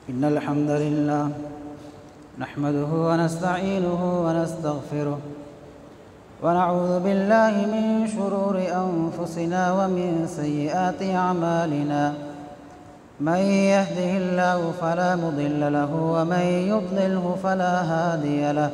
إن الحمد لله نحمده ونستعينه ونستغفره ونعوذ بالله من شرور أنفسنا ومن سيئات أعمالنا من يهده الله فلا مضل له ومن يضلله فلا هادي له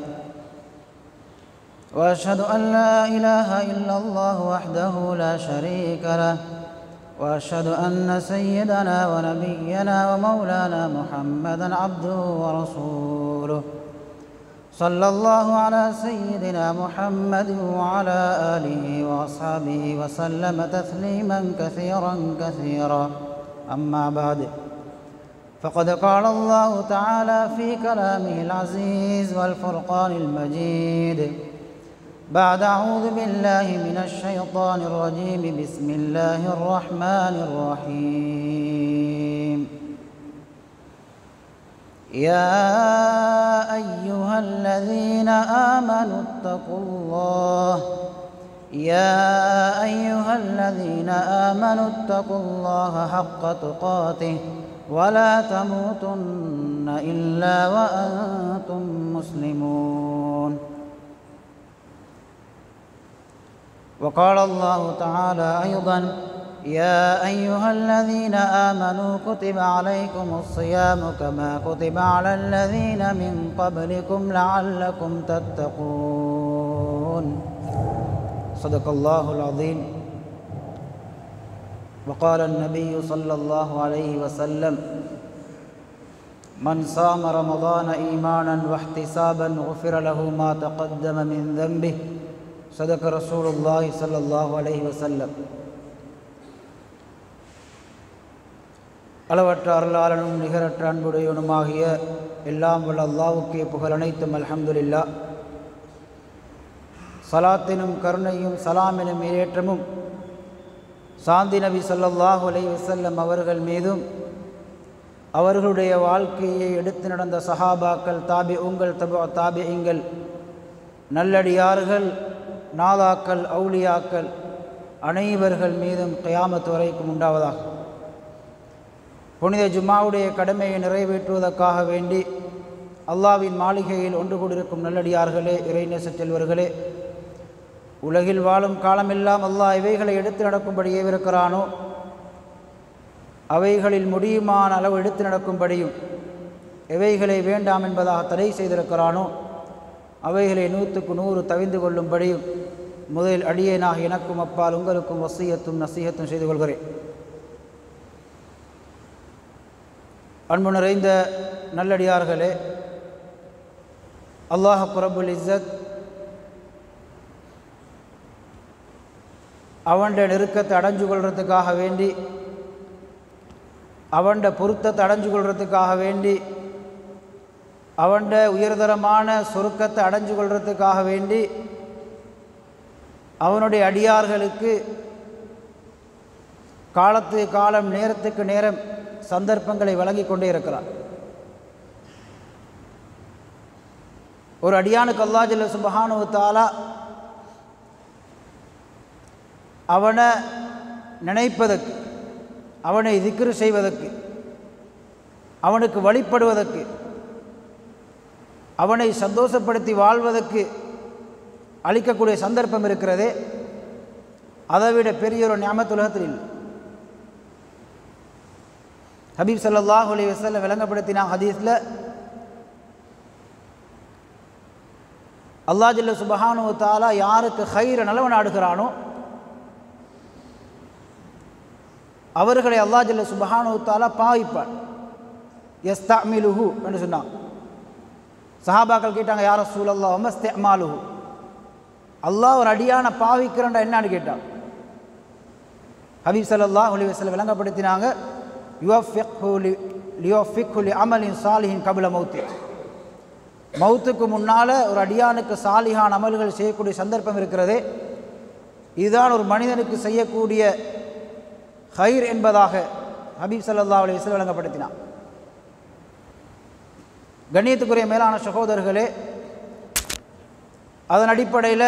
واشهد ان لا اله الا الله وحده لا شريك له واشهد ان سيدنا ونبينا ومولانا محمدا عبده ورسوله صلى الله على سيدنا محمد وعلى اله واصحابه وسلم تسليما كثيرا كثيرا اما بعد فقد قال الله تعالى في كلامه العزيز والفرقان المجيد بعد أعوذ بالله من الشيطان الرجيم بسم الله الرحمن الرحيم يا أيها الذين آمنوا اتقوا الله يا أيها الذين آمنوا اتقوا الله حق تقاته ولا تموتن إلا وأنتم مسلمون وقال الله تعالى أيضا يا أيها الذين آمنوا كتب عليكم الصيام كما كتب على الذين من قبلكم لعلكم تتقون صدق الله العظيم وقال النبي صلى الله عليه وسلم من صام رمضان إيمانا واحتسابا غفر له ما تقدم من ذنبه صدق رسول الله صلى الله عليه وسلم அளவற்ற அருளாளனும் நிகரற்ற அன்புடையவனுமாகிய எல்லாம் வல்ல அல்லாவுக்கே புகழ் அனைத்தும் அல்ஹம்துலில்லா சலாத்தினும் கருணையும் சலாமெனும் ஏற்றமும் சாந்தி நபி சொல்லல்லாஹு அலை வசல்லம் அவர்கள் மீதும் அவர்களுடைய வாழ்க்கையை எடுத்து நடந்த சஹாபாக்கள் தாபி உங்கள் தபா தாபியங்கள் நல்லடியார்கள் நாதாக்கள் அவுளியாக்கள் அனைவர்கள் மீதும் கயாமத்து வரைக்கும் உண்டாவதாக புனித ஜும்மாவுடைய கடமையை நிறைவேற்றுவதற்காக வேண்டி அல்லாவின் மாளிகையில் ஒன்று கூடியிருக்கும் நல்லடியார்களே இறைநேச செல்வர்களே உலகில் வாழும் காலமெல்லாம் அல்லாஹ் இவைகளை எடுத்து நடக்கும்படி ஏவிருக்கிறானோ அவைகளில் முடியுமான அளவு எடுத்து நடக்கும்படியும் எவைகளை வேண்டாம் என்பதாக தடை செய்திருக்கிறானோ அவைகளை நூற்றுக்கு நூறு தவிந்து கொள்ளும்படியும் முதலில் அடியேனாக எனக்கும் அப்பால் உங்களுக்கும் வசியத்தும் நசீகத்தும் செய்து கொள்கிறேன் அன்பு நிறைந்த நல்லடியார்களே அல்லாஹ் குரபுல் இஸ்ஸத் அவன்ட நெருக்கத்தை அடைஞ்சு கொள்றதுக்காக வேண்டி அவன்ட பொருத்தத்தை அடைஞ்சு கொள்றதுக்காக வேண்டி அவன்ட உயர்தரமான சொருக்கத்தை அடைஞ்சு கொள்றதுக்காக வேண்டி அவனுடைய அடியார்களுக்கு காலத்து காலம் நேரத்துக்கு நேரம் சந்தர்ப்பங்களை வழங்கி கொண்டே இருக்கிறார் ஒரு அடியானுக்கு அல்லாஜல்ல சுபஹானு தாலா அவனை நினைப்பதற்கு அவனை திக்ரு செய்வதற்கு அவனுக்கு வழிபடுவதற்கு அவனை சந்தோஷப்படுத்தி வாழ்வதற்கு அளிக்கக்கூடிய சந்தர்ப்பம் இருக்கிறதே அதைவிட பெரிய ஒரு ஞாபகத்துலகத்தில் இல்லை ஹபீப் சல்லாஹ் அலி வசல்ல விளங்கப்படுத்தினா ஹதீஸில் அல்லா ஜல்ல சுபஹானு தாலா யாருக்கு ஹைர நலவு நாடுகிறானோ அவர்களை அல்லா ஜல்ல சுபஹானு தாலா பாவிப்பான் எஸ் தமிலுஹு என்று சொன்னான் சஹாபாக்கள் கேட்டாங்க யார சூழல்லா ஒமஸ்தே அமாலுஹு அல்லாஹ் ஒரு அடியான பாவிக்கிறண்டா என்னான்னு கேட்டான் ஹபீப் சல்லா அலி வசல்ல விளங்கப்படுத்தினாங்க லியோஃபிக்ஹுலி அமலின் சாலிஹின் கபில மௌத்தி மௌத்துக்கு முன்னால் ஒரு அடியானுக்கு சாலிஹான் அமல்கள் செய்யக்கூடிய சந்தர்ப்பம் இருக்கிறதே இதுதான் ஒரு மனிதனுக்கு செய்யக்கூடிய ஹைர் என்பதாக ஹபீப் சல்லா அலி வஸ்லம் வழங்கப்படுத்தினான் கண்ணியத்துக்குரிய மேலான சகோதரர்களே அதன் அடிப்படையில்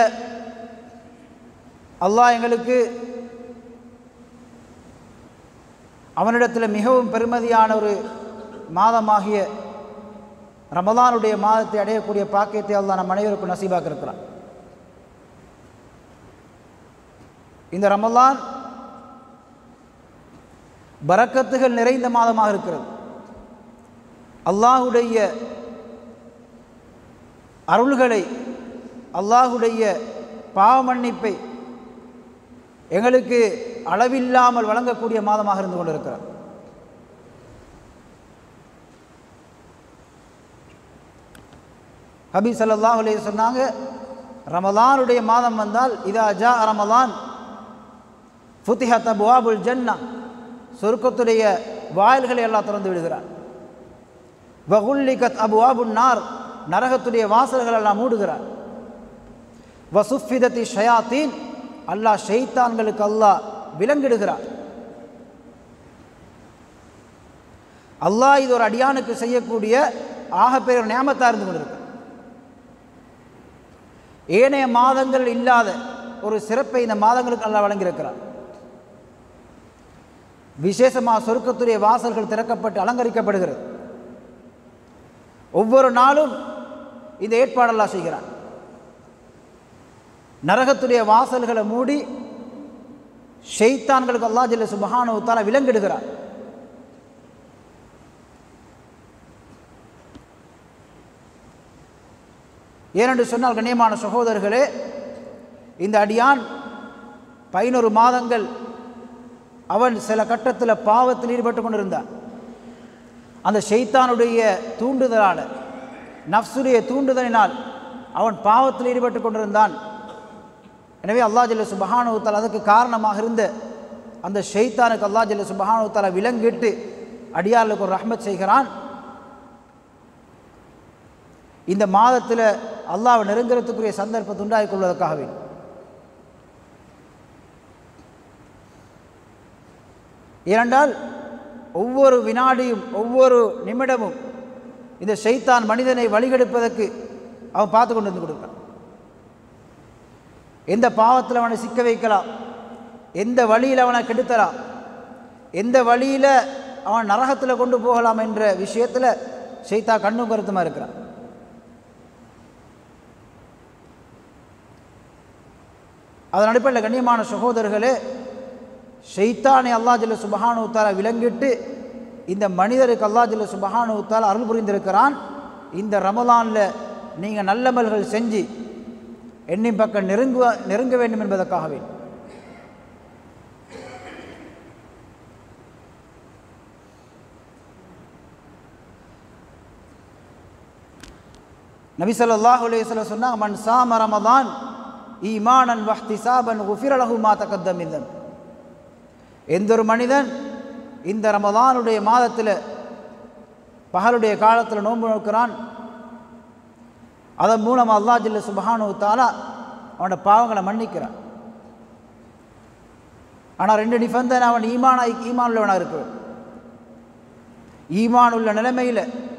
அல்லாஹ் எங்களுக்கு அவனிடத்தில் மிகவும் பெருமதியான ஒரு மாதமாகிய ரமலானுடைய மாதத்தை அடையக்கூடிய பாக்கியத்தை அல்லாஹ் நம் அனைவருக்கும் நசீபாக்க இருக்கிறான் இந்த ரமலான் பரக்கத்துகள் நிறைந்த மாதமாக இருக்கிறது அல்லாஹுடைய அருள்களை அல்லாஹுடைய பாவ மன்னிப்பை எங்களுக்கு அளவில்லாமல் வழங்கக்கூடிய மாதமாக இருந்து கொண்டிருக்கிறார் ஹபி ஸல்லல்லாஹு அலைஹி சொன்னாங்க ரமலானுடைய மாதம் வந்தால் இதா ஜா ரமலான் ஃபுத்திஹத் அபுவாபுல் ஜன்னா சொர்க்கத்துடைய வாயில்களை எல்லாம் திறந்து விடுகிறார் வகுல்லிகத் அபுவாபுன் நார் நரகத்துடைய வாசல்கள் எல்லாம் மூடுகிறார் வசுஃபிதத்தி ஷயாத்தீன் அல்லாஹ் ஷைத்தான்களுக்கு அல்லாஹ் விலங்கிடுகிறார் அல்லாஹ் இது ஒரு அடியானுக்கு செய்யக்கூடிய ஆகப்பெரிய நியமத்தாக இருந்து கொண்டிருக்கு ஏனைய மாதங்கள் இல்லாத ஒரு சிறப்பை இந்த மாதங்களுக்கு அல்லாஹ் வழங்கியிருக்கிறார் விசேஷமாக சொர்க்கத்துடைய வாசல்கள் திறக்கப்பட்டு அலங்கரிக்கப்படுகிறது ஒவ்வொரு நாளும் இந்த ஏற்பாடெல்லாம் செய்கிறான் நரகத்துடைய வாசல்களை மூடி ஷெய்தான்களுக்கு அல்லா ஜில்ல சுபஹானுத்தால விலங்கிடுகிறார் ஏனென்று சொன்னால் கண்ணியமான சகோதரர்களே இந்த அடியான் பதினொரு மாதங்கள் அவன் சில கட்டத்தில் பாவத்தில் ஈடுபட்டு கொண்டிருந்தான் அந்த ஷெய்தானுடைய தூண்டுதலால் நஃப்சுடைய தூண்டுதலினால் அவன் பாவத்தில் ஈடுபட்டு கொண்டிருந்தான் எனவே அல்லா ஜல்ல சுபஹானுத்தால் அதுக்கு காரணமாக இருந்த அந்த ஷெய்தானுக்கு அல்லா ஜல்ல சுபஹானுத்தால விலங்கிட்டு அடியார்களுக்கு ஒரு ரஹ்மத் செய்கிறான் இந்த மாதத்தில் அல்லாவை நெருங்குறதுக்குரிய சந்தர்ப்பத்தை உண்டாகிக் கொள்வதற்காகவே ஏனென்றால் ஒவ்வொரு வினாடியும் ஒவ்வொரு நிமிடமும் இந்த ஷைத்தான் மனிதனை வழிகெடுப்பதற்கு அவன் பார்த்து கொண்டு வந்து கொடுக்கிறான் எந்த பாவத்தில் அவனை சிக்க வைக்கலாம் எந்த வழியில் அவனை கெடுத்தலாம் எந்த வழியில் அவன் நரகத்தில் கொண்டு போகலாம் என்ற விஷயத்தில் ஷைத்தா கண்ணும் கருத்துமாக இருக்கிறான் அதன் அடிப்படையில் கண்ணியமான சகோதரர்களே ஷெய்தானை அல்லா ஜில்ல சுபஹானு தாலா விலங்கிட்டு இந்த மனிதருக்கு அல்லா ஜில்ல சுபஹானு தாலா அருள் புரிந்திருக்கிறான் இந்த ரமலானில் நீங்கள் நல்லமல்கள் செஞ்சு எண்ணின் பக்கம் நெருங்குவ நெருங்க வேண்டும் என்பதற்காகவே நபிசல்லாஹ் அலையம் சொன்னாங்க மன் சாம ரமதான் ஈமானன் வஹ்திசாபன் உஃபிரலகு மா தகத்தமில்லன் எந்த ஒரு மனிதன் இந்த ரமதானுடைய மாதத்தில் பகலுடைய காலத்தில் நோன்பு நோக்கிறான் அதன் மூலம் அல்லா ஜில்ல சுபஹானு தாலா அவனோட பாவங்களை மன்னிக்கிறான் ஆனால் ரெண்டு நிபந்தனை அவன் ஈமானாய் ஈமான் உள்ளவனாக இருக்கு ஈமான் உள்ள நிலைமையில்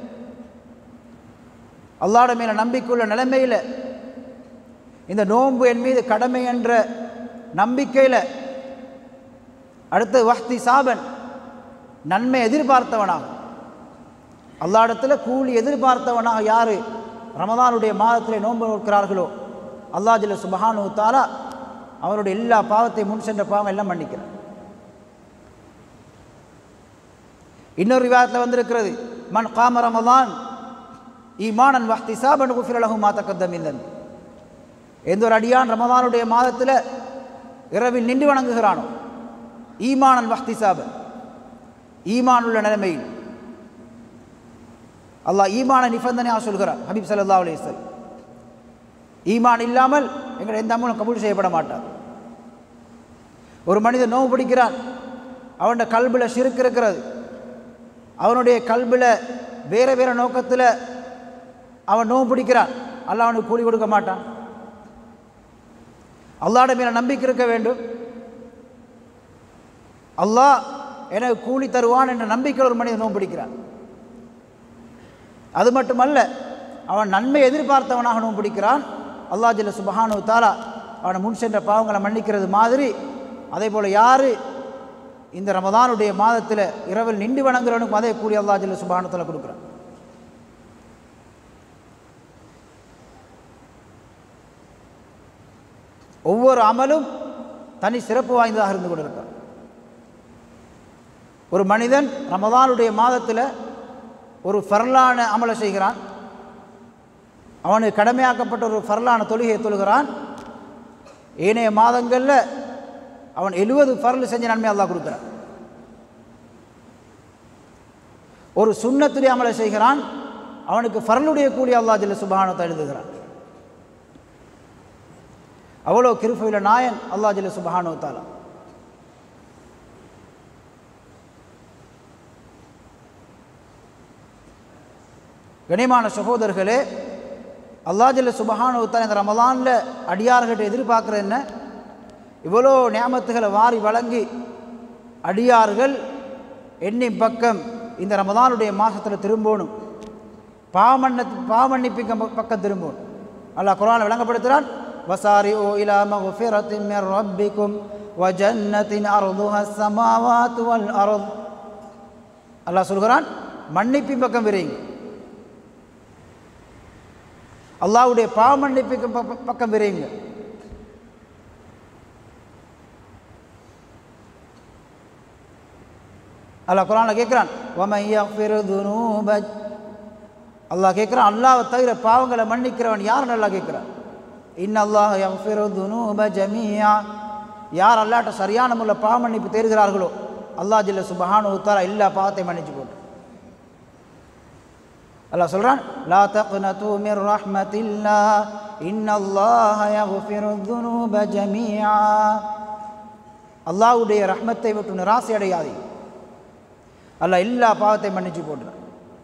அல்லாட மேல நம்பிக்கையுள்ள நிலைமையில் இந்த நோன்பு என் மீது கடமை என்ற நம்பிக்கையில் அடுத்து வஹ்தி சாபன் நன்மை எதிர்பார்த்தவனாக அல்லாடத்தில் கூலி எதிர்பார்த்தவனாக யார் ரமதானுடைய மாதத்திலே நோன்பு நோக்கிறார்களோ அல்லா ஜில்ல சுபஹானு தாலா அவருடைய எல்லா பாவத்தை முன் சென்ற பாவம் எல்லாம் மன்னிக்கிறார் இன்னொரு விவாதத்தில் வந்திருக்கிறது மன் காம ரமதான் ஈமானன் வஹ்தி சாபன் குஃபிரலகு மாத்தக்கத்தம் இல்லன் எந்த ஒரு அடியான் ரமதானுடைய மாதத்தில் இரவில் நின்று வணங்குகிறானோ ஈமானன் வஹ்திசாபன் ஈமான் உள்ள நிலைமையில் அல்லாஹ் ஈமான நிபந்தனையாக சொல்கிறார் ஹபீப் சல்லா அலிஸ்வல் ஈமான் இல்லாமல் எங்கள் எந்த அமலும் கபூல் செய்யப்பட மாட்டார் ஒரு மனிதன் நோவு பிடிக்கிறான் அவனுடைய கல்பில் சிறுக்கு இருக்கிறது அவனுடைய கல்பில் வேறு வேறு நோக்கத்தில் அவன் நோவு பிடிக்கிறான் அல்லாஹ் அவனுக்கு கூலி கொடுக்க மாட்டான் அல்லாட மேல நம்பிக்கை இருக்க வேண்டும் அல்லாஹ் எனக்கு கூலி தருவான் என்ற நம்பிக்கையில் ஒரு மனிதன் நோன்பு பிடிக்கிறான் அது மட்டுமல்ல அவன் நன்மை எதிர்பார்த்தவனாக நோன்பு பிடிக்கிறான் அல்லா ஜில்ல சுபஹானு தாலா அவனை முன் சென்ற பாவங்களை மன்னிக்கிறது மாதிரி அதே போல் யார் இந்த ரமதானுடைய மாதத்தில் இரவில் நின்று வணங்குறவனுக்கும் அதே கூலி அல்லா ஜல்ல சுபானத்தில் கொடுக்குறான் ஒவ்வொரு அமலும் தனி சிறப்பு வாய்ந்ததாக இருந்து கொண்டிருக்கான் ஒரு மனிதன் ரமதானுடைய மாதத்தில் ஒரு ஃபர்லான அமலை செய்கிறான் அவனுக்கு கடமையாக்கப்பட்ட ஒரு ஃபர்லான தொழுகையை தொழுகிறான் ஏனைய மாதங்களில் அவன் எழுபது ஃபர்ல் செஞ்ச நன்மை அல்லாஹ் கொடுக்குறான் ஒரு சுண்ணத்துடைய அமலை செய்கிறான் அவனுக்கு ஃபர்லுடைய கூலி அல்லாஹ் ஜல்ல சுபானத்தை எழுதுகிறான் அவ்வளோ கிருஃபையில் நாயன் அல்லா ஜல்ல சுபஹானு தாலா கனிமான சகோதரர்களே அல்லா ஜல்ல சுபஹானு தாலா இந்த ரமலானில் அடியார்கிட்ட எதிர்பார்க்குறது என்ன இவ்வளோ நியாமத்துகளை வாரி வழங்கி அடியார்கள் எண்ணி பக்கம் இந்த ரமதானுடைய மாதத்தில் திரும்பணும் பாவமன்ன பாவமன்னிப்பிக்க பக்கம் திரும்பணும் அல்லாஹ் குரானை விளங்கப்படுத்துகிறான் وسارعوا إلى مغفرة من ربكم وجنة أرضها السماوات والأرض அல்லாஹ் சொல்கிறான் மன்னிப்பின் பக்கம் விரைங்க அல்லாஹ்வுடைய பாவ மன்னிப்புக்கு பக்கம் விரைங்க அல்லாஹ் குரானில் கேட்குறான் அல்லாஹ் கேட்குறான் அல்லாவை தவிர பாவங்களை மன்னிக்கிறவன் யார் நல்லா கேட்குறான் இன்னல்லாஹ் யஃபிரு துனூப ஜமீயா யார் அல்லாட்ட சரியான முறையில் பாவ மன்னிப்பு தேர்கிறார்களோ அல்லா ஜில்ல சுபஹானு உத்தாரா எல்லா பாவத்தை மன்னிச்சு போட்டு அல்லாஹ் சொல்கிறான் லா தக்னது மிர் ரஹ்மத்தில்லா இன்னல்லாஹ யஃபிரு துனூப ஜமீயா அல்லாஹ்வுடைய ரஹ்மத்தை விட்டு நிராசை அடையாதே அல்லாஹ் எல்லா பாவத்தை மன்னிச்சு போட்டுறான்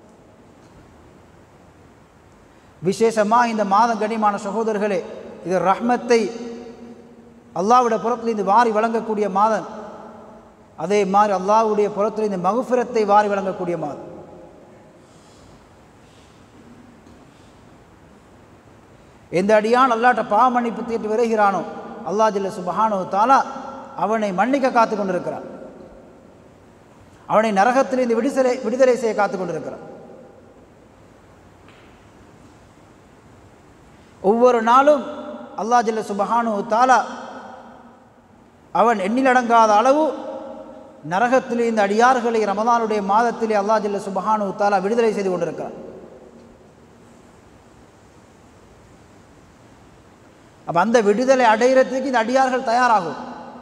விசேஷமாக இந்த மாதம் கனிமான சகோதரர்களே இது ரஹ்மத்தை அல்லாவுடைய புறத்தில் இந்த வாரி வழங்கக்கூடிய மாதம் அதே மாதிரி அல்லாவுடைய புறத்தில் இந்த மகுஃபிரத்தை வாரி வழங்கக்கூடிய மாதம் எந்த அடியான் அல்லாட்ட பாவ மன்னிப்பு தீட்டு விரைகிறானோ அல்லா ஜில்ல சுபஹானோ தாலா அவனை மன்னிக்க காத்து கொண்டிருக்கிறான் அவனை நரகத்திலிருந்து விடுதலை விடுதலை செய்ய காத்து கொண்டிருக்கிறான் ஒவ்வொரு நாளும் அல்லா ஜல்ல சுபஹானு தாலா அவன் எண்ணிலடங்காத அளவு நரகத்திலே இந்த அடியார்களை ரமதானுடைய மாதத்திலே அல்லா ஜல்ல சுபஹானு தாலா விடுதலை செய்து கொண்டிருக்கிறான் அப்போ அந்த விடுதலை அடைகிறதுக்கு இந்த அடியார்கள் தயாராகும்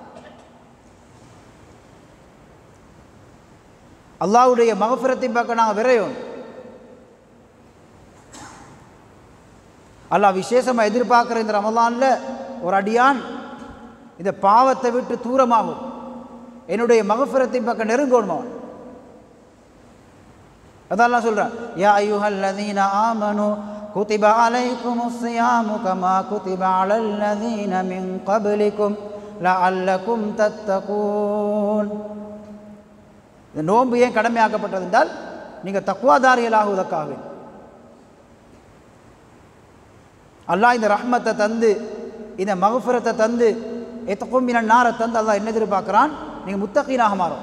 அல்லாவுடைய மகஃபிரத்தின் பக்கம் நாங்கள் விரையோம் அல்லாஹ் விசேஷமாக எதிர்பார்க்குற இந்த ரமலானில் ஒரு அடியான் இந்த பாவத்தை விட்டு தூரமாகும் என்னுடைய மகஃபிரத்தின் பக்கம் நெருங்கணும் அவன் அதான் சொல்கிறேன் யா ஐயுஹல்லதீன ஆமனு كتب عليكم الصيام كما كتب على الذين من قبلكم لعلكم تتقون இந்த நோன்பு ஏன் கடமையாக்கப்பட்டது என்றால் நீங்கள் தக்குவாதாரிகளாகுவதற்காக அல்லாஹ் இந்த ரஹ்மத்தை தந்து இந்த மகஃபுரத்தை தந்து எத்தக்கும் மின நாரை தந்து அல்லாஹ் என்ன எதிர்பார்க்குறான் நீங்கள் முத்தகீனாக மாறும்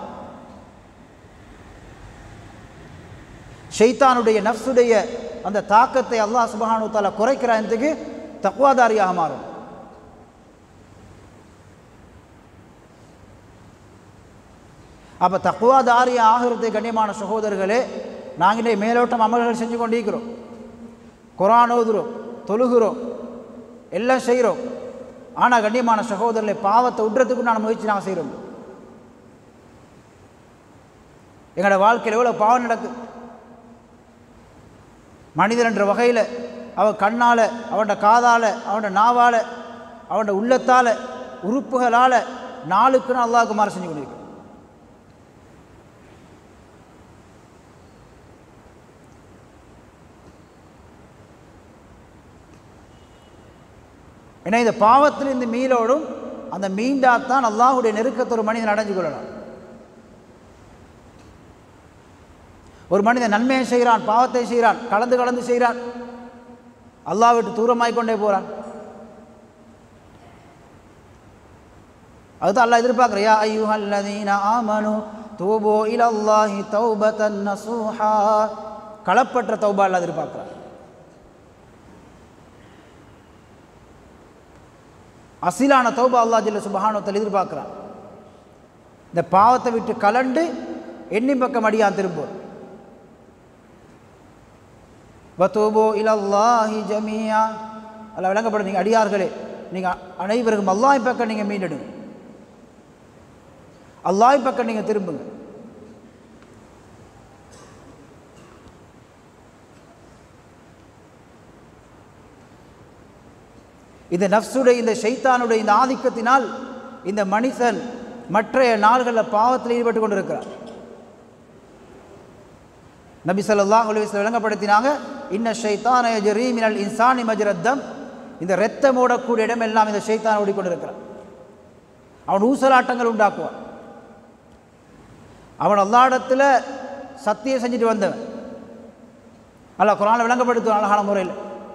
ஷெய்தானுடைய நஃப்ஸுடைய அந்த தாக்கத்தை அல்லாஹ் சுபஹானு தாலா குறைக்கிறதுக்கு தக்குவாதாரியாக மாறும் அப்போ தக்குவாதாரி ஆகிறது கண்ணியமான சகோதரர்களே நாங்களே மேலோட்டம் அமல்கள் செஞ்சு கொண்டிருக்கிறோம் குரான் ஓதுறோம் தொழுகிறோம் எல்லாம் செய்கிறோம் ஆனால் கண்ணியமான சகோதரர்களை பாவத்தை விடுறதுக்கு நான் முயற்சி நாங்கள் செய்கிறோம் எங்களோட வாழ்க்கையில் எவ்வளோ பாவம் நடக்கு மனிதன் என்ற வகையில் அவன் கண்ணால் அவனோட காதால் அவனோட நாவால் அவனோட உள்ளத்தால் உறுப்புகளால் நாளுக்குன்னு அல்லாவுக்கு மாற செஞ்சு கொண்டிருக்கிறோம் ஏன்னா இந்த பாவத்தில் இந்த மீளோடும் அந்த மீண்டாத்தான் அல்லாஹுடைய நெருக்கத்தை ஒரு மனிதன் அடைஞ்சு கொள்ளலாம் ஒரு மனிதன் நன்மையை செய்கிறான் பாவத்தை செய்கிறான் கலந்து கலந்து செய்கிறான் அல்லாஹ் விட்டு தூரமாய் கொண்டே போகிறான் அதுதான் அல்லாஹ் எதிர்பார்க்குற யா ஐயுஹல்லதீன ஆமனு தூபு இலல்லாஹி தௌபத்தன் நசூஹா களப்பற்ற தௌபா அல்லாஹ் எதிர்பார்க்குறார் அசிலான தௌபா அல்லாஹ் ஜல்ல சுபஹானுவத்தில் எதிர்பார்க்குறான் இந்த பாவத்தை விட்டு கலண்டு எண்ணி பக்கம் அடியான் திரும்பும் வத்தூபோ இலல்லாஹி ஜமியா அல்ல விளங்கப்படும் நீங்கள் அடியார்களே நீங்கள் அனைவருக்கும் அல்லாஹ் பக்கம் நீங்கள் மீண்டெடுங்க அல்லாஹ் பக்கம் நீங்கள் திரும்புங்க இந்த நஃப்ஸுடைய இந்த ஷைத்தானுடைய இந்த ஆதிக்கத்தினால் இந்த மனிதன் மற்றைய நாள்களில் பாவத்தில் ஈடுபட்டு கொண்டிருக்கிறார் நபி ஸல்லல்லாஹு அலைஹி வஸல்லம் விளங்கப்படுத்தினாங்க இன்ன ஷைத்தான யஜ்ரீ மினல் இன்சானி மஜ்ரத்தம் இந்த இரத்தம் ஓடக்கூடிய இடமெல்லாம் இந்த ஷைத்தான் ஓடிக்கொண்டிருக்கிறான் அவன் ஊசலாட்டங்கள் உண்டாக்குவான் அவன் அல்லாடத்தில் சத்தியம் செஞ்சுட்டு வந்தவன் அல்லாஹ் குரானை விளங்கப்படுத்துவான் அழகான முறையில்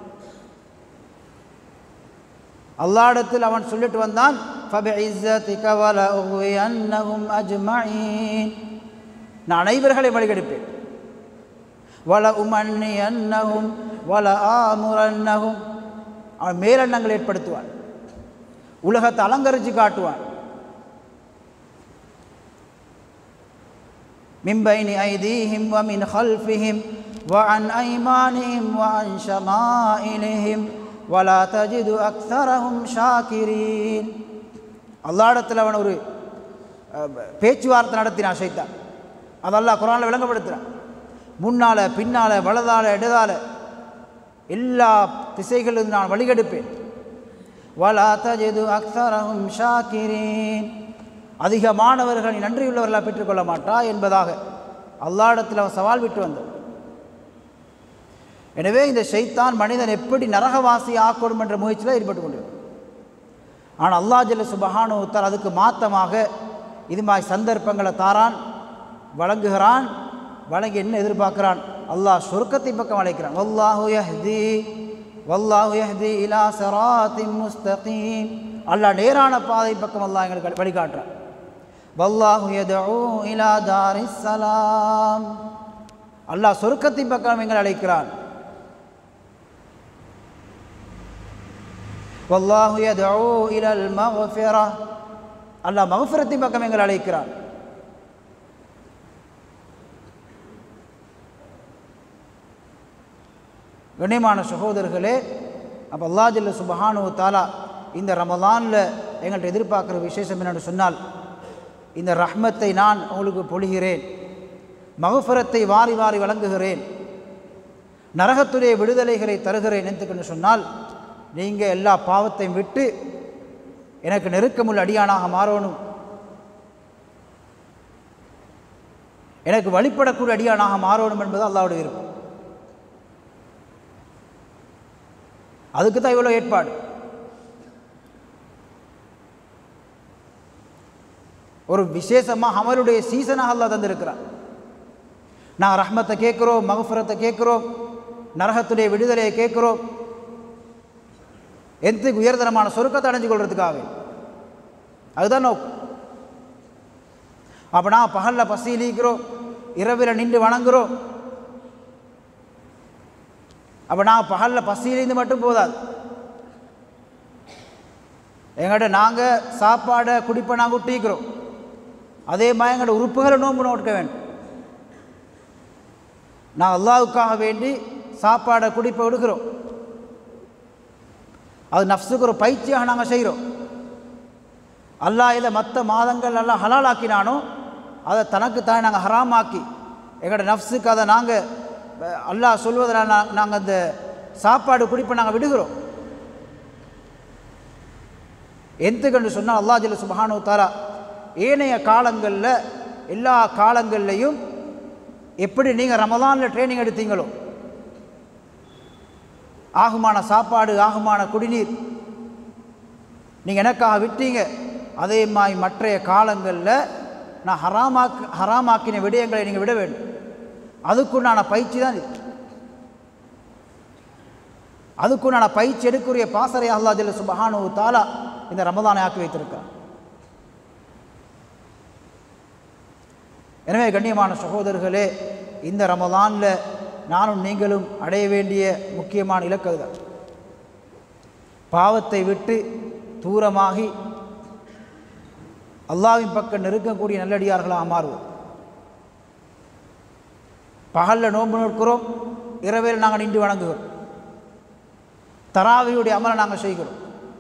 அல்லாடத்தில் அவன் சொல்லிட்டு வந்தான் فَبِعِزَّتِكَ وَلَأُغْوِيَنَّهُمْ أَجْمَعِينَ நான் அனைவர்களையும் வழிகெடுப்பேன் وَلَأُمَنِّيَنَّهُمْ وَلَآمُرَنَّهُمْ அவன் மேலெண்ணங்கள் ஏற்படுத்துவான் உலகத்தை அலங்கரித்து காட்டுவான் من بين أيديهم ومن خلفهم وعن أيمانهم وعن شمائلهم ولا تجد أكثرهم شاكرين அல்லாடத்தில் அவன் ஒரு அஹ், பேச்சுவார்த்தை நடத்தினான் ஷைத்தான் அதெல்லாம் குரானில் விளங்கப்படுத்துகிறான் முன்னால் பின்னால் வலதால இடதால எல்லா திசைகளிலும் நான் வழிகெடுப்பேன் வலா தஜிது அக்ஸரஹும் ஷாக்கிரீன் அதிகமானவர்கள் நீ நன்றியுள்ளவர்களாக பெற்றுக்கொள்ள மாட்டா என்பதாக அல்லாடத்தில் அவன் சவால் விட்டு வந்தான் எனவே இந்த ஷைத்தான் மனிதன் எப்படி நரகவாசி ஆக்கணும் என்ற முயற்சியில் ஈடுபட்டு கொண்டிருக்கிறான் ஆனால் அல்லாஹ் ஜல்ல சுபஹானுத்தால் அதுக்கு மாத்தமாக இது மாதிரி சந்தர்ப்பங்களை தாரான் வழங்குகிறான் வழங்கி என்ன எதிர்பார்க்கிறான் அல்லாஹ் சொர்க்கத்தை பக்கம் அழைக்கிறான் வல்லாஹு யஹ்தி வல்லாஹு யஹ்தி இலா சராத்தின் முஸ்தகீம் அல்லாஹ் நேரான பாதை பக்கம் அல்லாஹ் எங்களுக்கு வழிகாட்டுறான் வல்லாஹு யதூ இலா தாரிஸ் சலாம் அல்லாஹ் சொர்க்கத்தின் பக்கம் எங்களை அழைக்கிறான் வல்லாஹு யதூ இலல் மஃபிரா அல்லாஹ் மஃபிரத்தின் பக்கம் எங்களை அழைக்கிறான் கண்ணியமான சகோதரர்களே அப்போ அல்லா ஜல்ல சுபஹானு தாலா இந்த ரமலானில் எங்கள்கிட்ட எதிர்பார்க்குற விசேஷம் என்னென்னு சொன்னால் இந்த ரஹ்மத்தை நான் உங்களுக்கு பொழிகிறேன் மகஃபரத்தை வாரி வாரி வழங்குகிறேன் நரகத்துடைய விடுதலைகளை தருகிறேன் என்று சொன்னால் நீங்கள் எல்லா பாவத்தையும் விட்டு எனக்கு நெருக்கமுள்ள அடியானாக மாறணும் எனக்கு வழிபடக்கூடிய அடியானாக மாறணும் என்பது அல்லாவுடைய விருப்பம் அதுக்கு தான் இவ்வளோ ஏற்பாடு ஒரு விசேஷமாக அமலுடைய சீசனாக அல்லாஹ் தந்திருக்கிறான் நாங்கள் ரஹ்மத்தை கேட்குறோம் மகஃபரத்தை கேட்குறோம் நரகத்துடைய விடுதலையை கேட்குறோம் எந்த உயர்தரமான சொருக்கத்தை அடைஞ்சு கொள்றதுக்காக அதுதான் நோக்கம் அப்போ நான் பகலில் பசியிலிக்கிறோம் இரவில் நின்று வணங்குறோம் அப்போ நான் பகலில் பசியிலிருந்து மட்டும் போதாது எங்கள்கிட்ட நாங்கள் சாப்பாடை குடிப்பை நாங்கள் ஊட்டிக்கிறோம் அதே மாதிரி எங்களோட உறுப்புகளை நோன்பு நோட்க வேண்டும் நான் அல்லாவுக்காக வேண்டி சாப்பாடை குடிப்பை எடுக்கிறோம் அது நஃப்ஸுக்கு ஒரு பயிற்சியாக நாங்கள் செய்கிறோம் அல்லாஹ் இதை மற்ற மாதங்கள் எல்லாம் ஹலாலாக்கினானோ அதை தனக்குத்தான் நாங்கள் ஹராமாக்கி எங்களோட நஃப்ஸுக்கு அதை நாங்கள் அல்லாஹ் சொல்வதனால் நாங்கள் அந்த சாப்பாடு குடிப்பை நாங்கள் விடுகிறோம் எந்துக்கன்று சொன்னால் அல்லா ஜல்ல சுபஹானு தாரா ஏனைய காலங்களில் எல்லா காலங்கள்லையும் எப்படி நீங்கள் ரமதானில் ட்ரைனிங் எடுத்தீங்களோ ஆகுமான சாப்பாடு ஆகுமான குடிநீர் நீங்கள் எனக்காக விட்டீங்க அதே மாதிரி மற்றைய காலங்களில் நான் ஹராமாக்கு ஹராமாக்கின விடயங்களை நீங்கள் விட வேண்டும் அதுக்குண்டான பயிற்சி தான் இது அதுக்குண்டான பயிற்சி எடுக்கக்கூடிய பாசறை அல்லா ஜல்ல சுபஹானு தாலா இந்த ரமதானை ஆக்கி வைத்திருக்கார் எனவே கண்ணியமான சகோதரர்களே இந்த ரமதானில் நானும் நீங்களும் அடைய வேண்டிய முக்கியமான இலக்கு அதுதான் பாவத்தை விட்டு தூரமாகி அல்லாவின் பக்கம் நெருக்கக்கூடிய நல்லடியார்களாக மாறுவோம் பகலில் நோன்பு நிற்கிறோம் இரவில் நாங்கள் நின்று வணங்குகிறோம் தராவியுடைய அமலை நாங்கள் செய்கிறோம்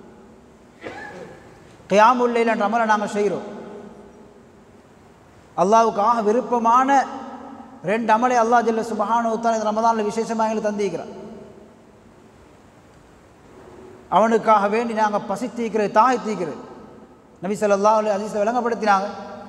கியாமுல்லையில் என்ற அமலை நாங்கள் செய்கிறோம் அல்லாவுக்காக விருப்பமான ரெண்டு அமலை அல்லாஹ் ஜல்ல சுபஹானுத்தான் இந்த ரமதானில் விசேஷமாக எங்களுக்கு தந்திருக்கிறான் அவனுக்காக வேண்டி நாங்கள் பசித்தீக்கிறது தாய் தீக்கிறது நபி ஸல்லல்லாஹு அலைஹி அதிசை விளங்கப்படுத்தினாங்க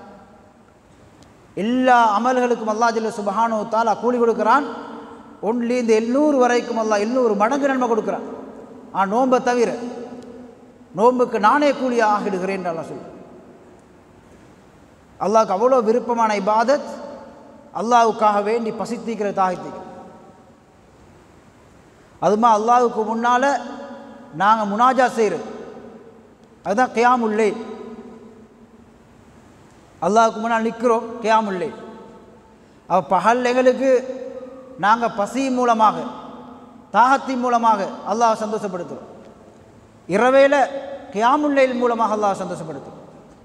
எல்லா அமல்களுக்கும் அல்லாஹ் ஜல்ல சுபஹானு தாலா கூலி கொடுக்குறான் ஒன்லி இந்த எண்ணூறு வரைக்கும் அல்லாஹ் எண்ணூறு மடங்கு நன்மை கொடுக்குறான் ஆ நோன்பை தவிர நோன்புக்கு நானே கூலி ஆகிடுகிறேன் என்று அல்லாஹ் சொல்லு அல்லாஹ்க்கு அவ்வளோ விருப்பமான இபாதத் அல்லாஹ்வுக்காக வேண்டி பசித்தீக்கிற தாகித்தீக்கிற அதுமா அல்லாஹ்வுக்கு முன்னால் நாங்கள் முனாஜா செய்கிறது அதுதான் கியாமுல்லை அல்லாஹ்வுக்கு முன்னால் நிற்கிறோம் கியாமுல்லை அவ பகல் எங்களுக்கு நாங்கள் பசி மூலமாக தாகத்தின் மூலமாக அல்லாஹ் சந்தோஷப்படுத்துகிறோம் இரவேல கியாமுல்லைல் மூலமாக அல்லாஹ் சந்தோஷப்படுத்துகிறோம்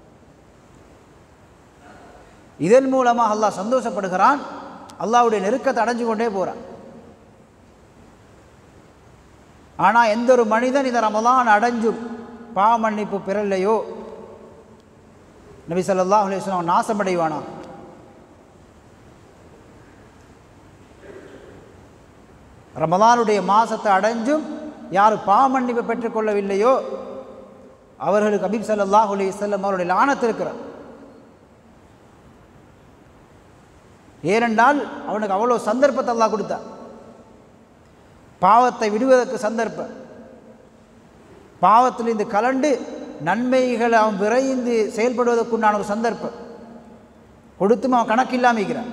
இதன் மூலமாக அல்லாஹ் சந்தோஷப்படுகிறான் அல்லாஹ்வுடைய நெருக்கத்தை அடைஞ்சு கொண்டே போகிறான் ஆனால் எந்த ஒரு மனிதன் இந்த ரமலான் அடைஞ்சும் பாவ மன்னிப்பு பெறலையோ நபி ஸல்லல்லாஹு அலைஹி வஸல்லம் நாசமடைவானா ரமலானுடைய மாசத்தை அடைஞ்சும் யார் பாவ மன்னிப்பு பெற்றுக்கொள்ளவில்லையோ அவர்களுக்கு அபீப் ஸல்லல்லாஹு அலைஹி வஸல்லம் அவருடைய லானத்து இருக்கிறார் ஏனென்றால் அவனுக்கு அவ்வளோ சந்தர்ப்பத்தை அல்லாஹ் கொடுத்தார் பாவத்தை விடுவதற்கு சந்தர்ப்பம் பாவத்தில் இந்த கலண்டு நன்மைகளை அவன் விரைந்து செயல்படுவதற்குண்டான ஒரு சந்தர்ப்பம் கொடுத்தும் அவன் கணக்கில்லாமல் இருக்கிறான்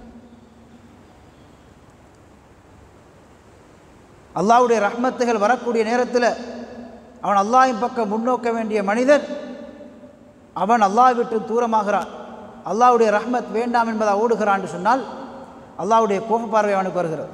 அல்லாஹ்வுடைய ரஹ்மத்துகள் வரக்கூடிய நேரத்தில் அவன் அல்லாஹ்வின் பக்கம் முன்னோக்க வேண்டிய மனிதன் அவன் அல்லாஹ் விட்டு தூரமாகிறான் அல்லாஹ்வுடைய ரஹ்மத் வேண்டாம் என்பதை ஓடுகிறான் என்று சொன்னால் அல்லாஹ்வுடைய கோப பார்வை அவனுக்கு வருகிறது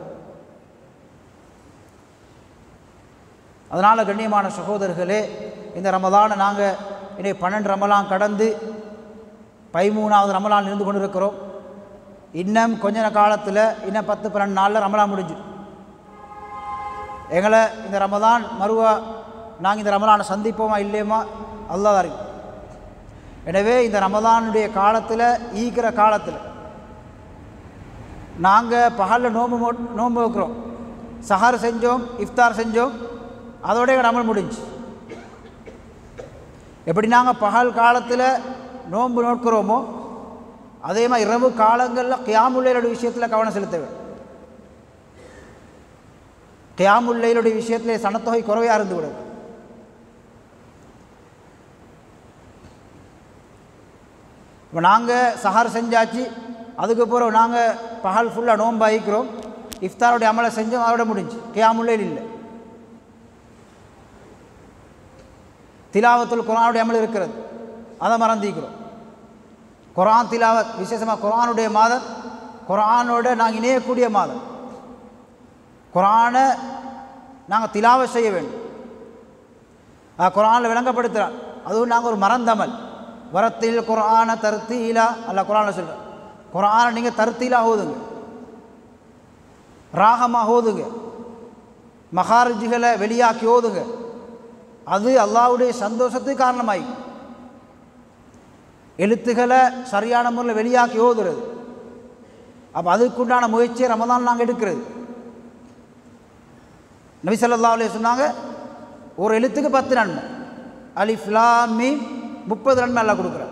அதனால் கண்ணியமான சகோதரர்களே இந்த ரமலானை நாங்கள் இன்னைக்கு பன்னெண்டு ரமலான் கடந்து பதிமூணாவது ரமலான் இருந்து கொண்டு இருக்கிறோம் இன்னும் கொஞ்ச காலத்தில் இன்னும் பத்து பன்னெண்டு நாளில் ரமலான் முடிஞ்சு எங்களை இந்த ரமலான் மறுவா நாங்கள் இந்த ரமலானை சந்திப்போமா இல்லையுமா அல்லாஹ் அறியும் எனவே இந்த ரமலானுடைய காலத்தில் ஈக்கிற காலத்தில் நாங்கள் பகலில் நோம்பு மோ நோம்பு வைக்கிறோம் சஹார் செஞ்சோம் இஃப்தார் செஞ்சோம் அதோட எங்கள் அமல் முடிஞ்சு எப்படி நாங்கள் பகல் காலத்தில் நோன்பு நோக்கிறோமோ அதே மாதிரி இரவு காலங்களில் கியாமுல்லையோட விஷயத்தில் கவனம் செலுத்த வேண்டும் கியாமுல்லையோடைய விஷயத்தில் சனத்தொகை குறைவாக இருந்து விடுது இப்போ நாங்கள் சஹார் செஞ்சாச்சு அதுக்கு பிறகு நாங்கள் பகல் ஃபுல்லாக நோன்பு ஆகிக்கிறோம் இஃப்தாரோடைய அமலை செஞ்சோம் அதோட முடிஞ்சு கியாமுல்லையில் இல்லை திலாவத்துல் குரானுடைய அமல் இருக்கிறது அதை மறந்திக்கிறோம் குரான் திலாவத் விசேஷமாக குரானுடைய மாதம் குரானோட நாங்கள் இணையக்கூடிய மாதம் குரானை நாங்கள் திலாவை செய்ய வேண்டும் குரானில் விளங்கப்படுத்துகிறான் அதுவும் நாங்கள் ஒரு மறந்தமல் வரத்தில் குரானை தருத்தீலா அல்ல குரானில் சொல்கிறோம் குரானை நீங்கள் தருத்தீலா ஓதுங்க ராகமாக ஓதுங்க மகாரஜிகளை வெளியாக்கி ஓதுங்க அது அல்லாவுடைய சந்தோஷத்துக்கு காரணமாய் எழுத்துக்களை சரியான முறையில் வெளியாக்கி ஓதுறது அப்போ அதுக்குண்டான முயற்சியை ரமதான் நாங்கள் எடுக்கிறது நபி சொல்லா அலைய சொன்னாங்க ஒரு எழுத்துக்கு பத்து நன்மை அலிஃப்லாமி முப்பது நன்மை எல்லாம் கொடுக்குறார்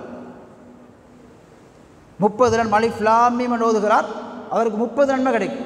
முப்பது நன்மை அலிஃப்லாமீம் ஓதுகிறார் அவருக்கு முப்பது நன்மை கிடைக்கும்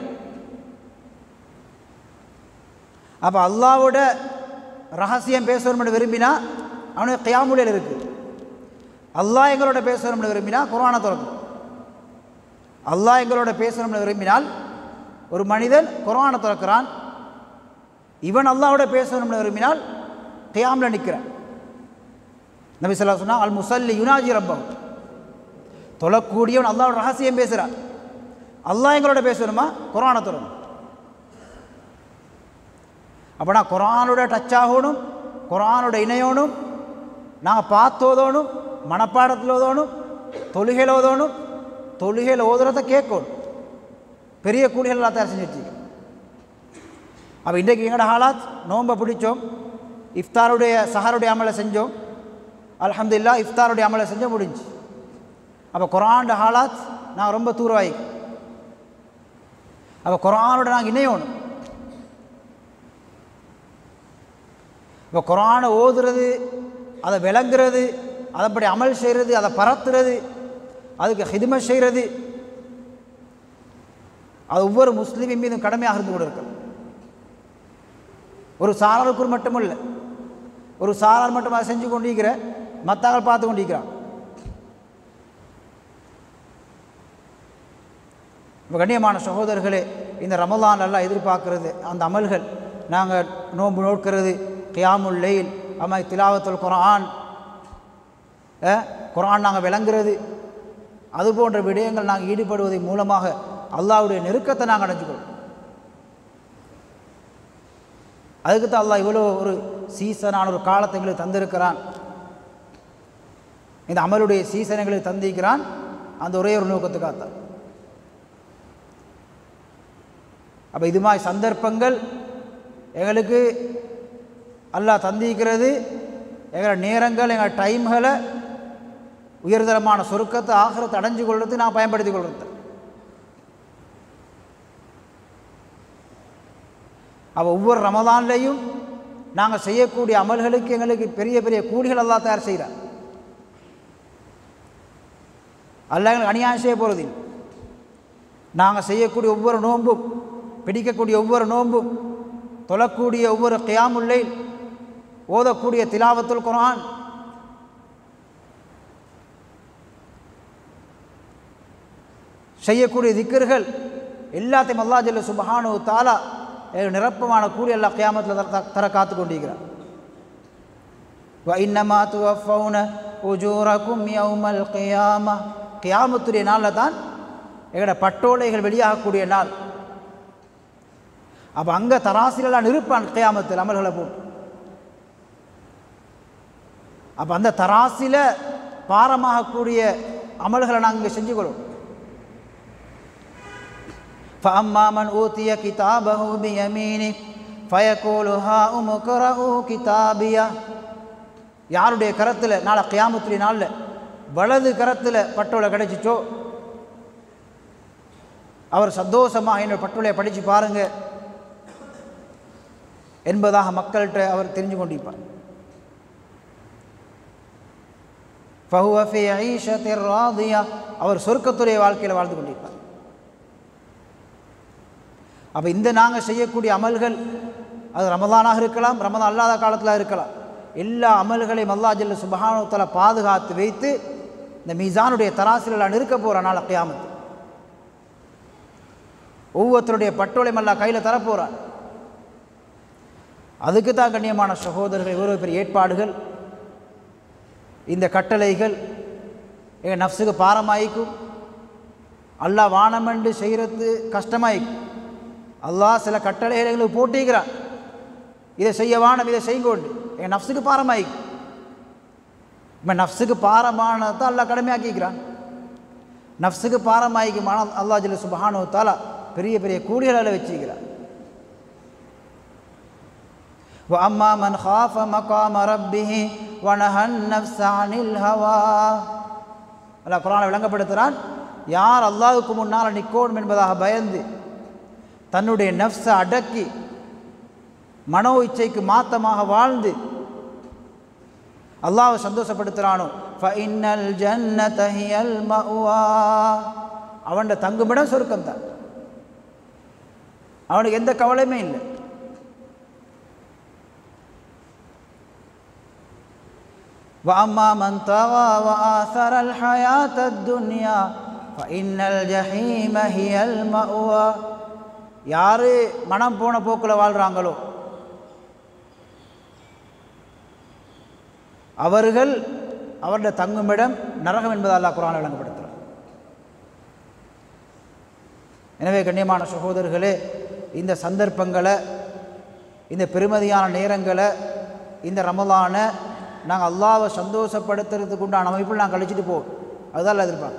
அப்போ அல்லாவோட ரகசியம் பேசணும்னு விரும்பினா அவனுக்கு கியாமுலையில் இருக்குது அல்லாஹ் எங்களோட பேசணும்னு விரும்பினா குரானை திறக்கும் அல்லாஹ் எங்களோட பேசணும்னு விரும்பினால் ஒரு மனிதன் குரானை திறக்கிறான் இவன் அல்லாவோட பேசணும்னு விரும்பினால் கியாமில் நிற்கிறான் நபி சொல்லா சொன்னால் அல் முசல்லி யுனாஜி ரப்பம் தொழக்கூடியவன் அல்லாவோட ரகசியம் பேசுகிறான் அல்லாஹ் எங்களோட பேசணுமா குரானை தொடரும் அப்போனா குரானோட டச் ஆகணும் குரானோட இணையோனும் நாங்கள் பார்த்தோதோனும் மனப்பாடத்தில் ஓதோனும் தொழுகையில் ஓதோனும் தொழுகையில் ஓதுறத கேட்கணும் பெரிய கூலிகள் எல்லாம் தயார் செஞ்சு வச்சுக்க அப்போ இன்றைக்கு எங்களோட ஹாலாத் நோன்பை பிடிச்சோம் இஃப்தாருடைய சஹருடைய அமலை செஞ்சோம் அல்ஹம்துலில்லா இஃப்தாருடைய அமலை செஞ்சோம் முடிஞ்சு அப்போ குரான் ஹாலாத் நான் ரொம்ப தூரவாய் அப்போ குரானோட நாங்கள் இணையணும் இப்போ குரானை ஓதுறது அதை விளங்குறது அதைப்படி அமல் செய்கிறது அதை பரத்துறது அதுக்கு ஹிதுமை செய்கிறது அது ஒவ்வொரு முஸ்லீமின் மீதும் கடமையாக இருந்து கொண்டு இருக்கு ஒரு சாராருக்கு மட்டும் இல்லை ஒரு சாரார் மட்டும் அதை செஞ்சு கொண்டிருக்கிற மத்தாக்கள் பார்த்து கொண்டிருக்கிறான் இப்போ கண்ணியமான சகோதரர்களே இந்த ரமலான் எல்லாம் எதிர்பார்க்கறது அந்த அமல்கள் நாங்கள் நோன்பு நோட்கிறது கியாமுல் லெயில் அம்மாய் திலாவத்துல் குரான் அஹ், குரான் நாங்கள் விளங்குறது அது போன்ற விடயங்கள் நாங்கள் ஈடுபடுவதன் மூலமாக அல்லாஹ்வுடைய நெருக்கத்தை நாங்கள் அடைஞ்சுக்கிறோம் அதுக்கு தான் அல்லாஹ் இவ்வளோ ஒரு சீசனான ஒரு காலத்தை எங்களுக்கு தந்திருக்கிறான் இந்த அமலுடைய சீசன் எங்களுக்கு தந்திருக்கிறான் அந்த ஒரே ஒரு நோக்கத்துக்காகத்தான் அப்போ இது மாதிரி சந்தர்ப்பங்கள் எங்களுக்கு அல்லாஹ் தந்திக்கிறது எங்களோட நேரங்கள் எங்கள் டைம்களை உயர்தரமான சொருக்கத்தை ஆகிறத்தை அடைஞ்சு கொள்வது நான் பயன்படுத்தி கொள்வது அப்போ ஒவ்வொரு ரமதான்லேயும் நாங்கள் செய்யக்கூடிய அமல்களுக்கு எங்களுக்கு பெரிய பெரிய கூலிகள் எல்லாம் தயார் செய்கிறார் அல்ல எங்களுக்கு அநியாயம் செய்ய போகிறது இல்லை. நாங்கள் செய்யக்கூடிய ஒவ்வொரு நோன்பும் பிடிக்கக்கூடிய ஒவ்வொரு நோன்பும் தொழக்கூடிய ஒவ்வொரு கியாமுல்லை ஓதக்கூடிய திலாவத்துல் குர்ஆன் செய்யக்கூடிய திக்கர்கள் எல்லாத்தையும் அல்லா ஜல்ல சுபஹானு தாலா எனக்கு நிரப்பமான கூலி எல்லா கியாமத்தில் தர தர காத்து கொண்டிருக்கிறார் இன்னமா துவஃபவுன உஜூரக்கும் யௌமல் கியாமா கியாமத்துடைய நாளில் தான் எங்களோட பட்டோலைகள் வெளியாகக்கூடிய நாள் அப்போ அங்கே தராசிலெல்லாம் நிற்பான் கியாமத்தில் அமல்களை போட்டு அப்போ அந்த தராசில பாரமாகக்கூடிய அமல்களை நாங்கள் இங்கே செஞ்சு கொள்வோம் فأما من أوتي كتابه بيمينه فيقول هاؤم اقرءوا كتابيه யாருடைய கரத்தில் நாளை கியாமத்துடைய நாளில் வலது கரத்தில் பட்டோலை கிடைச்சிச்சோ அவர் சந்தோஷமாக என்னோட பட்டோலையை படித்து பாருங்க என்பதாக மக்கள்கிட்ட அவர் தெரிஞ்சு கொண்டிருப்பார் ஃபஹுவ ஃபி ஈஷத்திர் ராதியா அவர் சொர்க்கத்துடைய வாழ்க்கையில் வாழ்ந்து கொண்டிருப்பார் அப்போ இந்த நாங்கள் செய்யக்கூடிய அமல்கள் அது ரமதானாக இருக்கலாம் ரமதான் அல்லாத காலத்தில் இருக்கலாம் எல்லா அமல்களையும் அல்லா ஜல்ல சுபஹானுத்தல பாதுகாத்து வைத்து இந்த மீசானுடைய தராசில் நிற்க போகிற நாள் கியாமத்து ஒவ்வொருத்தருடைய பட்டோலையும் எல்லாம் கையில் தரப்போகிறான் அதுக்கு தான் கண்ணியமான சகோதரர்கள் இவ்வளோ பெரிய ஏற்பாடுகள் இந்த கட்டளைகள் எங்கள் நஃப்ஸுக்கு பாரமாயிக்கும் அல்லாஹ் வானமென்று செய்கிறது கஷ்டமாயிக்கும் அல்லாஹ் சில கட்டளைகளை எங்களுக்கு போட்டிக்கிறான் இதை செய்ய வானம் இதை செய்யுங்கோண்டு என் நஃப்ஸுக்கு பாரமாயிக்கும் இப்போ நஃப்ஸுக்கு பாரமானதை அல்லாஹ் கடமையாக்கிக்கிறான் நஃப்ஸுக்கு பாரமாயிக்குமான அல்லாஹ் ஜில்ல சுபஹானு தாலா பெரிய பெரிய கூலிகளை வச்சுக்கிறான் وأما من خاف مقام ربه ونهى النفس عن الهوى அல்லாஹ் குரானை விளங்கப்படுத்துகிறான் யார் அல்லாஹுக்கு முன்னால் நிற்கணும் என்பதாக பயந்து தன்னுடைய நஃப்ஸை அடக்கி மனோ இச்சைக்கு மாத்தமாக வாழ்ந்து அல்லாஹ்வை சந்தோஷப்படுத்துகிறானோ ஃபஇன்னல் ஜன்னத ஹியல் மஅவா அவன் தங்குமிடம் சொர்க்கம் தான் அவனுக்கு எந்த கவலையுமே இல்லை وأما من طغى وآثر الحياة الدنيا فإن الجحيم هي المأوى யார் மனம் போன போக்கில் வாழ்கிறாங்களோ அவர்கள் அவருடைய தங்குமிடம் நரகம் என்பதை அல்லாஹ் குரான் விளங்கப்படுத்துகிறார் எனவே கண்ணியமான சகோதரர்களே இந்த சந்தர்ப்பங்களை இந்த பெருமதியான நேரங்களை இந்த ரமலானை நாங்கள் அல்லாவை சந்தோஷப்படுத்துறதுக்கு உண்டான அமைப்பில் நாங்கள் கழிச்சிட்டு போவோம் அதுதான் எதிர்பார்க்க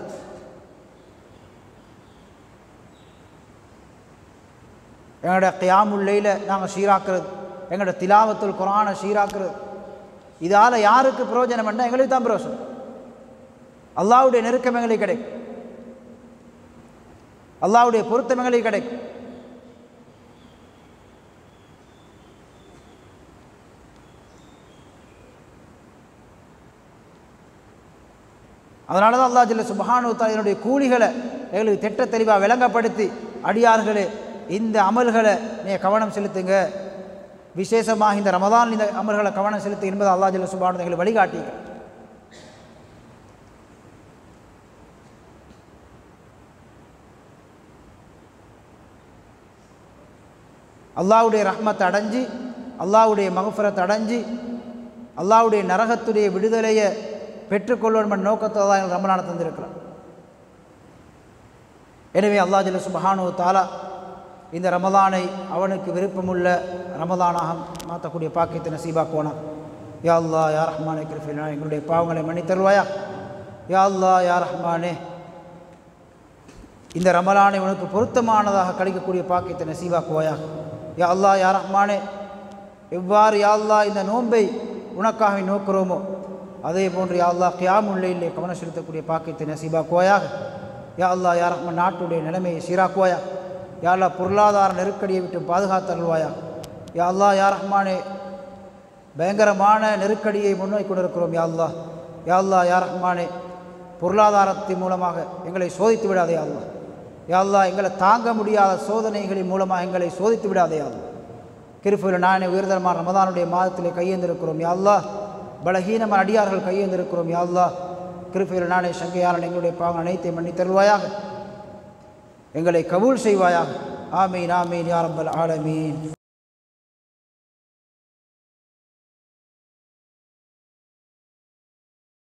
எங்களோட கியாமுல்லையில் நாங்கள் சீராக்குறது எங்களோட திலாவத்துல் குரானை சீராக்குறது இதால் யாருக்கு பிரயோஜனம் என்ன எங்களுக்கு தான் பிரயோஜனம் அல்லாவுடைய நெருக்கம் எங்களுக்கு கிடைக்கும் அல்லாவுடைய பொருத்தம் எங்களுக்கு கிடைக்கும் அதனால தான் அல்லா ஜல்ல சுபஹானு இதனுடைய கூலிகளை எங்களுக்கு திட்ட தெளிவாக விளங்கப்படுத்தி அடியார்களே இந்த அமல்களை நீங்கள் கவனம் செலுத்துங்க விசேஷமாக இந்த ரமதான் இந்த அமல்களை கவனம் செலுத்து என்பது அல்லா ஜல்ல சுபானு எங்களுக்கு வழிகாட்டிங்க அல்லாவுடைய ரஹ்மத்தை அடைஞ்சு அல்லாவுடைய மகஃபரத்தை அடைஞ்சு அல்லாவுடைய நரகத்துடைய விடுதலையை பெற்றுக்கொள்ளணும் என்ற நோக்கத்தில் தான் எங்கள் ரமலானை தந்திருக்கிறார் எனவே அல்லா ஜல்ல சுபஹானு தாலா இந்த ரமலானை அவனுக்கு விருப்பமுள்ள ரமலானாக மாற்றக்கூடிய பாக்கியத்தை நசீபாக்குவானா யா அல்லா யா ரஹ்மானே கிருஃபினா எங்களுடைய பாவங்களை மன்னித்தருவாயா யா அல்லா யா ரஹ்மானே இந்த ரமலானை உனக்கு பொருத்தமானதாக கிடைக்கக்கூடிய பாக்கியத்தை நசீபாக்குவாயா யா அல்லா யா ரஹ்மானே எவ்வாறு யா அல்லா இந்த நோன்பை உனக்காக நோக்கிறோமோ அதே போன்று யா அல்லா கியாமுல்லையிலே கவனம் செலுத்தக்கூடிய பாக்கியத்தை நசீபாக்குவாயாக யா அல்லா யா ரஹ்மான் நாட்டுடைய நிலைமையை சீராக்குவாயா யா அல்லா பொருளாதார நெருக்கடியை விட்டு பாதுகாத்தருள்வாயா யா அல்லா யா ரஹ்மானே பயங்கரமான நெருக்கடியை முன்னோக்கி கொண்டிருக்கிறோம் யா அல்லா யா அல்லா யா ரஹ்மானே பொருளாதாரத்தின் மூலமாக எங்களை சோதித்து விடாதே யா அல்லா யா அல்லா எங்களை தாங்க முடியாத சோதனைகளின் மூலமாக எங்களை சோதித்து விடாதே யா அல்லா கிருஃபில் நானே உயர்தரமான ரமதானுடைய மாதத்திலே கையேந்திருக்கிறோம் யா அல்லா பலகீனமான அடியார்கள் கையேந்திருக்கிறோம் யா அல்லா கிருஃபில் நானே சங்கையாளன் எங்களுடைய பாவம் அனைத்தை மன்னித் தருவாயாக எங்களை கபூல் செய்வாயாக ஆமீன் ஆமீன் யாரம்பல் ஆலமீன்